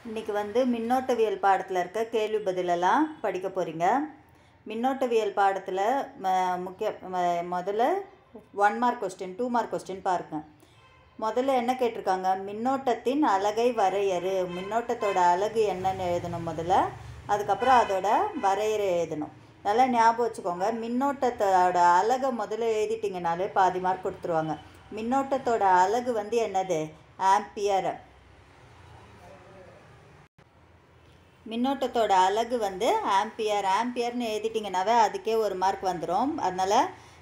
இன்றைக்கி வந்து மின்னோட்டவியல் பாடத்தில் இருக்க கேள்வி பதிலெல்லாம் படிக்க போகிறீங்க மின்னோட்டவியல் பாடத்தில் ம முக்கிய ம- முதல்ல one mark question two mark question பாருங்க முதல்ல என்ன கேட்டிருக்காங்க மின்னோட்டத்தின் அலகை வரையறு மின்னோட்டத்தோட அலகு என்னன்னு எழுதணும் முதல்ல அதுக்கப்புறம் அதோட வரையறை எழுதணும் நல்லா ஞாபகம் வச்சுக்கோங்க மின்னோட்டத்தோட அலகை முதல்ல எழுதிட்டிங்கனாலே பாதி மார்க் கொடுத்துருவாங்க மின்னோட்டத்தோட அலகு வந்து என்னது ஆம்பியர் மின்னோட்டத்தோட அலகு வந்து ஆம்பியர் ஆம்பியர்னு எழுதிட்டிங்கனாவே அதுக்கே ஒரு மார்க் வந்துடும் அதனால்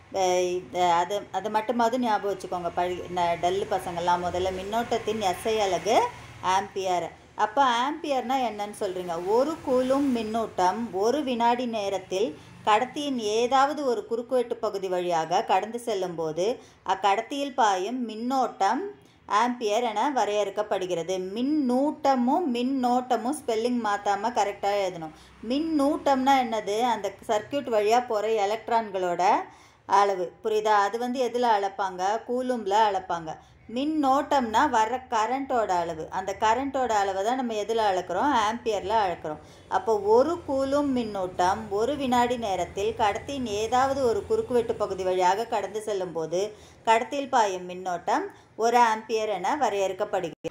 அது அதை மட்டுமாவது ஞாபகம் வச்சுக்கோங்க பழி ந- டல்லு பசங்கள்லாம் முதல்ல மின்னோட்டத்தின் எஸ்ஐ அலகு ஆம்பியர் அப்போ ஆம்பியர்னா என்னன்னு சொல்கிறீங்க ஒரு கூலும் மின்னூட்டம் ஒரு வினாடி நேரத்தில் கடத்தியின் ஏதாவது ஒரு குறுக்குவெட்டு பகுதி வழியாக கடந்து செல்லும்போது அக்கடத்தியில் பாயும் மின்னோட்டம் ஆம்பியர் என வரையறுக்கப்படுகிறது மின்னூட்டமும் மின்னோட்டமும் ஸ்பெல்லிங் மாற்றாமல் கரெக்டாக எழுதணும் மின்னூட்டம்னா என்னது அந்த சர்க்யூட் வழியாக போகிற எலக்ட்ரான்களோட அளவு புரியுதா அது வந்து எதில் அளப்பாங்க கூலும்பில் அளப்பாங்க மின்னோட்டம்னா வர்ற கரண்ட்டோட அளவு அந்த கரண்ட்டோட அளவை தான் நம்ம எதில் அளக்கிறோம் ஆம்பியரில் அளக்கிறோம் அப்போ ஒரு கூலும் மின்னூட்டம் ஒரு வினாடி நேரத்தில் கடத்தியின் ஏதாவது ஒரு குறுக்குவெட்டு பகுதி வழியாக கடந்து செல்லும்போது கடத்தியில் பாயும் மின்னோட்டம் ஒரு ஆம்பியர் என வரையறுக்கப்படுகிறது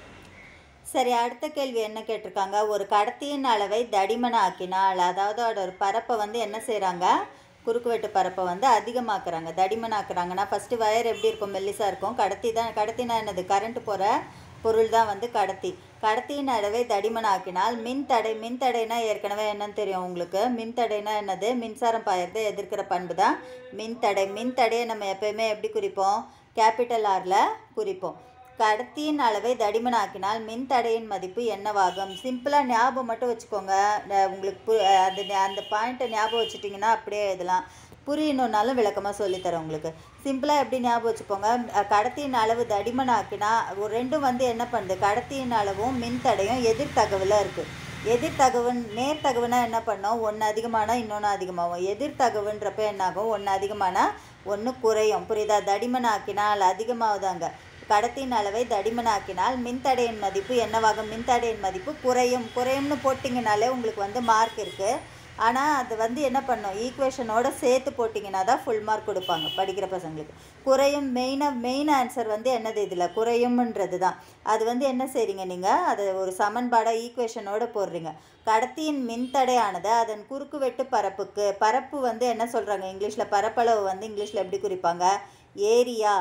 சரி அடுத்த கேள்வி என்ன கேட்டிருக்காங்க ஒரு கடத்தியின் அளவை தடிமனாக்கினால் அதாவது அதோட பரப்பை வந்து என்ன செய்கிறாங்க குறுக்குவெட்டு பரப்பை வந்து அதிகமாக்குறாங்க தடிமனாக்குறாங்கன்னா ஃபஸ்ட்டு வயர் எப்படி இருக்கும் மெல்லிசாக இருக்கும் கடத்தி தான் கடத்தினா என்னது கரண்ட் போகிற பொருள் தான் வந்து கடத்தி கடத்தியின் அளவை தடிமனாக்கினால் மின் தடை மின் தடைனா ஏற்கனவே என்னன்னு தெரியும் உங்களுக்கு மின் தடைனா என்னது மின்சாரம் பாயறதை எதிர்க்கிற பண்பு தான் மின் தடை மின் தடையை நம்ம எப்பயுமே எப்படி குறிப்போம் கேபிட்டல் ஆரில் குறிப்போம் கடத்தியின் அளவை தடிமனாக்கினால் மின் தடையின் மதிப்பு என்னவாகும் சிம்பிளாக ஞாபகம் மட்டும் வச்சுக்கோங்க ந- உங்களுக்கு பு அந்த ஞா- அந்த பாயிண்ட்டை ஞாபகம் வச்சுட்டிங்கன்னா அப்படியே எழுதலாம் புரியணுன்னாலும் விளக்கமாக சொல்லித்தரேன் உங்களுக்கு சிம்பிளாக எப்படி ஞாபகம் வச்சுக்கோங்க அஹ் கடத்தியின் அளவு தடிமனாக்கினா ஒரு ரெண்டும் வந்து என்ன பண்ணுது கடத்தியின் அளவும் மின் தடையும் எதிர்த்தகவில் இருக்குது எதிர்த்தகவன் நேர்த்தகவுனா என்ன பண்ணோம் ஒன்று அதிகமானா இன்னொன்று அதிகமாகும் எதிர்த்தகவுன்றப்ப என்னாகும் ஒன்று அதிகமானா ஒன்று குறையும் புரியுதா தடிமனாக்கினால் அதிகமாகுதாங்க கடத்தின் அளவை தடிமனாக்கினால் மின்தடையின் மதிப்பு என்னவாகும் மின்தடையின் மதிப்பு குறையும் குறையும்னு போட்டிங்கனாலே உங்களுக்கு வந்து மார்க் இருக்குது ஆனால் அது வந்து என்ன பண்ணும் ஈக்குவேஷனோட சேர்த்து போட்டிங்கன்னா தான் ஃபுல் மார்க் கொடுப்பாங்க படிக்கிற பசங்களுக்கு குறையும் மெயினாக மெயின் ஆன்சர் வந்து என்னது இதில் குறையும்ன்றது தான் அது வந்து என்ன செய்றீங்க நீங்கள் அதை ஒரு சமன்பாடாக ஈக்குவேஷனோட போடுறீங்க கடத்தியின் மின்தடையானது அதன் குறுக்குவெட்டு பரப்புக்கு பரப்பு வந்து என்ன சொல்கிறாங்க இங்கிலீஷில் பரப்பளவு வந்து இங்கிலீஷில் எப்படி குறிப்பாங்க ஏரியா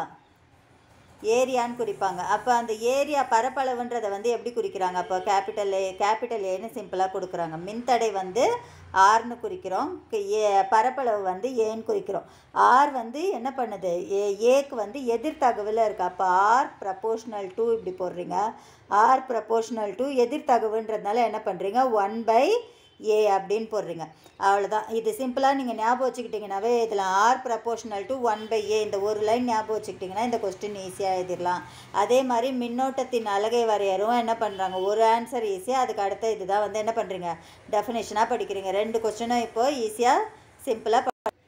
ஏரியான்னு குறிப்பாங்க அப்போ அந்த ஏரியா பரப்பளவுன்றதை வந்து எப்படி குறிக்கிறாங்க அப்போ கேபிட்டல் ஏ கேபிட்டல் ஏன்னு சிம்பிளாக கொடுக்குறாங்க மின்தடை வந்து ஆர்னு குறிக்கிறோம் க- ஏ பரப்பளவு வந்து ஏன்னு குறிக்கிறோம் ஆர் வந்து என்ன பண்ணுது ஏ ஏக்கு வந்து எதிர்த்தகவில் இருக்குது அப்போ ஆர் ப்ரப்போர்ஷனல் டூ இப்படி போடுறீங்க ஆர் ப்ரப்போர்ஷனல் டூ எதிர்த்தகவுன்றதுனால என்ன பண்ணுறீங்க ஒன் பை ஏ அப்படின்னு போடுறீங்க அவ்வளோதான் இது சிம்பிளாக நீங்கள் ஞாபகம் வச்சுக்கிட்டிங்கனாவே இதில் R proportional to one by A இந்த ஒரு லைன் ஞாபகம் வச்சுக்கிட்டிங்கன்னா இந்த கொஸ்டின் ஈஸியாக எழுதிடலாம் அதே மாதிரி மின்னோட்டத்தின் அலகை வரையறும் என்ன பண்ணுறாங்க ஒரு ஆன்சர் ஈஸியாக அதுக்கு அடுத்த இதுதான் வந்து என்ன பண்ணுறீங்க டெஃபினேஷனாக படிக்கிறீங்க ரெண்டு கொஸ்டினும் இப்போ ஈஸியாக சிம்பிளாக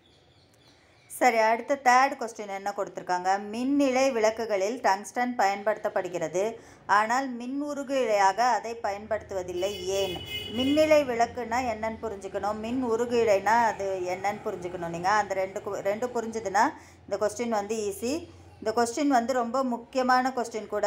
சரி அடுத்த தேர்ட் கொஸ்டின் என்ன கொடுத்துருக்காங்க மின்னிலை விளக்குகளில் டங்ஸ்டன் பயன்படுத்தப்படுகிறது ஆனால் மின் உருகு இழையாக அதை பயன்படுத்துவதில்லை ஏன் மின்னிலை விளக்குனா என்னன்னு புரிஞ்சுக்கணும் மின் உருகு இழைனா அது என்னன்னு புரிஞ்சுக்கணும் நீங்கள் அந்த ரெண்டு கு- ரெண்டு புரிஞ்சுதுன்னா இந்த கொஸ்டின் வந்து ஈஸி இந்த கொஸ்டின் வந்து ரொம்ப முக்கியமான கொஸ்டின் கூட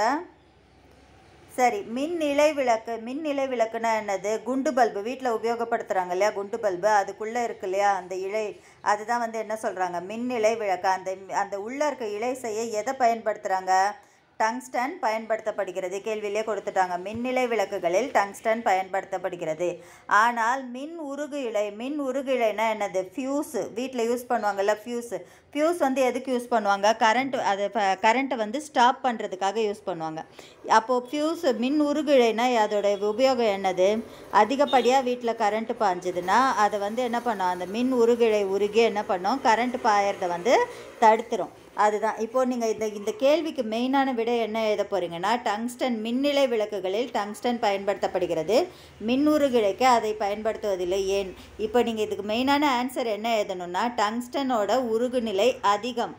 சரி மின் நிலை விளக்கு மின் நிலை விளக்குனா என்னது குண்டு பல்பு வீட்டில் உபயோகப்படுத்துகிறாங்க இல்லையா குண்டு பல்பு அதுக்குள்ளே இருக்கு இல்லையா அந்த இழை அதுதான் வந்து என்ன சொல்கிறாங்க மின் நிலை விளக்கு அந்த அந்த உள்ளே இருக்க இழை செய்ய எதை பயன்படுத்துகிறாங்க டங்ஸ்டன் பயன்படுத்தப்படுகிறது கேள்வியிலே கொடுத்துட்டாங்க மின்னிலை விளக்குகளில் டங்ஸ்டன் பயன்படுத்தப்படுகிறது ஆனால் மின் உருகு இழை மின் உருகு இழைனா என்னது ஃபியூஸ் வீட்டில் யூஸ் பண்ணுவாங்கல்ல ஃபியூஸ் ஃபியூஸ் வந்து எதுக்கு யூஸ் பண்ணுவாங்க கரண்ட் அது கரண்ட்டை வந்து ஸ்டாப் பண்ணுறதுக்காக யூஸ் பண்ணுவாங்க அப்போது ஃபியூஸ் மின் உருகு இழைனா அதோட உபயோகம் என்னது அதிகப்படியாக வீட்டில் கரண்ட் பாய்ஞ்சதுன்னா அதை வந்து என்ன பண்ணும் அந்த மின் உருகிழை உருகி என்ன பண்ணும் கரண்ட் பாயறதை வந்து தடுத்துரும் அதுதான் இப்போ நீங்கள் இந்த இந்த கேள்விக்கு மெயினான விடை என்ன எழுத போறீங்கன்னா டங்ஸ்டன் மின்னிலை விளக்குகளில் டங்ஸ்டன் பயன்படுத்தப்படுகிறது மின் உருகிழைக்கு அதை பயன்படுத்துவதில்லை ஏன் இப்போ நீங்கள் இதுக்கு மெயினான ஆன்சர் என்ன எழுதணும்னா டங்ஸ்டனோட உருகுநிலை அதிகம்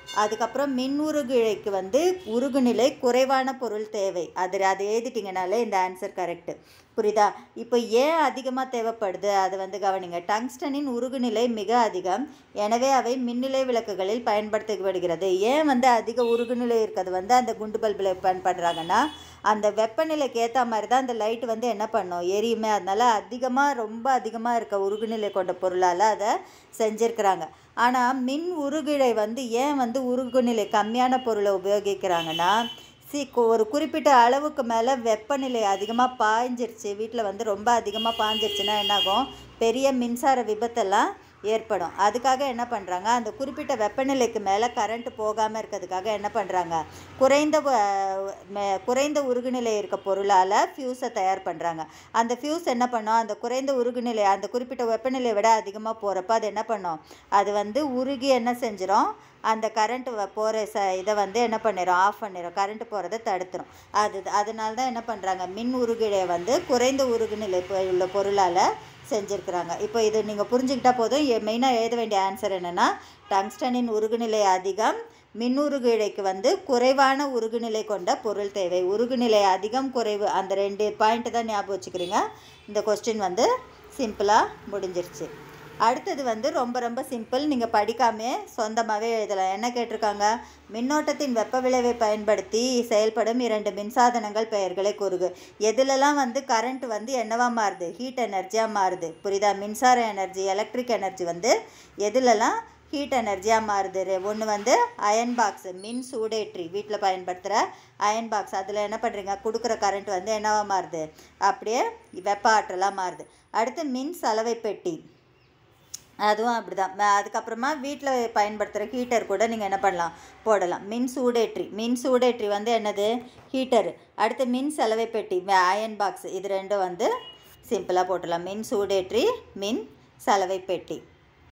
அதுக்கப்புறம் மின் உருகுழைக்கு வந்து உருகுநிலை குறைவான பொருள் தேவை அது அதை எழுதிட்டிங்கனாலே இந்த ஆன்சர் கரெக்டு புரியுதா இப்போ ஏன் அதிகமாக தேவைப்படுது அது வந்து கவனிங்க டங்ஸ்டனின் உருகுநிலை மிக அதிகம் எனவே அவை மின்னிலை விளக்குகளில் பயன்படுத்தப்படுகிறது ஏன் வந்து அதிக உருகுநிலை இருக்கிறது வந்து அந்த குண்டு பல்பில் பயன்படுறாங்கன்னா அந்த வெப்பநிலைக்கு ஏற்ற மாதிரி தான் அந்த லைட் வந்து என்ன பண்ணும் எரியுமே அதனால அதிகமாக ரொம்ப அதிகமாக இருக்க உருகுநிலை கொண்ட பொருளால் அதை செஞ்சுருக்கிறாங்க ஆனால் மின் உருகிழை வந்து ஏன் வந்து உருகுநிலை கம்மியான பொருளை உபயோகிக்கிறாங்கன்னா சி கு- ஒரு குறிப்பிட்ட அளவுக்கு மேலே வெப்பநிலை அதிகமாக பாய்ஞ்சிருச்சு வீட்டில் வந்து ரொம்ப அதிகமாக பாய்ஞ்சிருச்சுன்னா என்னாகும் பெரிய மின்சார விபத்தெல்லாம் ஏற்படும் அதுக்காக என்ன பண்ணுறாங்க அந்த குறிப்பிட்ட வெப்பநிலைக்கு மேலே கரண்ட் போகாமல் இருக்கிறதுக்காக என்ன பண்ணுறாங்க குறைந்த வ- மெ- குறைந்த உருகுநிலை இருக்க பொருளால் ஃபியூஸை தயார் பண்ணுறாங்க அந்த ஃபியூஸ் என்ன பண்ணும் அந்த குறைந்த உருகுநிலை அந்த குறிப்பிட்ட வெப்பநிலையை விட அதிகமாக போகிறப்ப அது என்ன பண்ணும் அது வந்து உருகி என்ன செஞ்சிடும் அந்த கரண்ட் போகிற ச இதை வந்து என்ன பண்ணிடும் ஆஃப் பண்ணிடும் கரண்ட் போகிறத தடுத்துரும் அது அதனால தான் என்ன பண்ணுறாங்க மின் உருகிழையை வந்து குறைந்த உருகுநிலை பொ- உள்ள பொருளால் செஞ்சுருக்கிறாங்க இப்போ இது நீங்கள் புரிஞ்சுக்கிட்டா போதும் மெயினாக எழுத வேண்டிய ஆன்சர் என்னென்னா டங்ஸ்டனின் உருகுநிலை அதிகம் மின் உருகுநிலைக்கு வந்து குறைவான உருகுநிலை கொண்ட பொருள் தேவை உருகுநிலை அதிகம் குறைவு அந்த ரெண்டு பாயிண்ட் தான் ஞாபகம் வச்சுக்கிறீங்க இந்த கொஸ்டின் வந்து சிம்பிளாக முடிஞ்சிருச்சு அடுத்தது வந்து ரொம்ப ரொம்ப சிம்பிள் நீங்கள் படிக்காமே சொந்தமாகவே எழுதலாம் என்ன கேட்டிருக்காங்க மின்னோட்டத்தின் வெப்ப விளைவை பயன்படுத்தி செயல்படும் இரண்டு மின்சாதனங்கள் பெயர்களை கூறுகு எதுலலாம் வந்து கரண்ட் வந்து என்னவா மாறுது ஹீட் எனர்ஜியாக மாறுது புரியுதா மின்சார எனர்ஜி எலக்ட்ரிக் எனர்ஜி வந்து எதுலலாம் ஹீட் எனர்ஜியாக மாறுது ஒன்று வந்து அயன் பாக்ஸ் மின் சூடேற்றி வீட்டில் பயன்படுத்துகிற அயன் பாக்ஸ் அதில் என்ன பண்ணுறீங்க கொடுக்குற கரண்ட் வந்து என்னவா மாறுது அப்படியே வெப்ப ஆற்றலாக மாறுது அடுத்து மின் சலவை பெட்டி அதுவும் அப்படிதான் ம- அதுக்கப்புறமா வீட்டில் பயன்படுத்துகிற ஹீட்டர் கூட நீங்கள் என்ன பண்ணலாம் போடலாம் மின் சூடேற்றி மின் சூடேற்றி வந்து என்னது ஹீட்டர் அடுத்து மின் சலவை பெட்டி அயன் பாக்ஸ் இது ரெண்டும் வந்து சிம்பிளாக போட்டுடலாம் மின் சூடேற்றி மின் சலவை பெட்டி